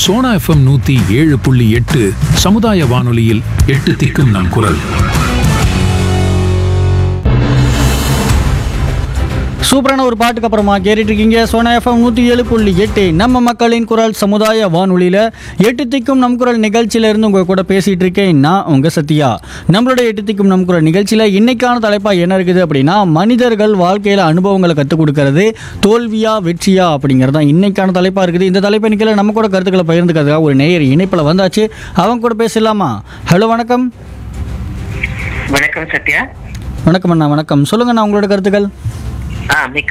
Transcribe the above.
Sona FM நூத்தி ஏழு புள்ளி எட்டு சமுதாய வானொலியில் எட்டு திக்கும் நம் குரல் சூப்பரான ஒரு பாட்டுக்கு அப்புறமா கேட்டுட்டு இருக்கீங்க சோனா எஃப்எம் நூற்றி ஏழு புள்ளி எட்டு நம்ம மக்களின் குரல் சமுதாய வானொலியில் எட்டு திக்கும் நம் குரல் நிகழ்ச்சியில இருந்து உங்க கூட பேசிட்டு இருக்கேன் நான் உங்க சத்யா நம்மளோட எட்டு திக்கும் நம் குரல் நிகழ்ச்சியில் இன்னைக்கான தலைப்பா என்ன இருக்குது அப்படின்னா மனிதர்கள் வாழ்க்கையில் அனுபவங்களை கற்றுக் கொடுக்கறது தோல்வியா வெற்றியா அப்படிங்கிறது தான் இன்னைக்கான தலைப்பா இருக்குது இந்த தலைப்பை நிக்கல நம்ம கூட கருத்துக்களை பகிர்ந்துக்கிறதுக்காக ஒரு நேயர் இணைப்பில் வந்தாச்சு அவங்க கூட பேசலாமா ஹலோ வணக்கம் வணக்கம் சத்யா வணக்கம் அண்ணா வணக்கம் சொல்லுங்க அண்ணா உங்களோட கருத்துக்கள் ஆ மிக்க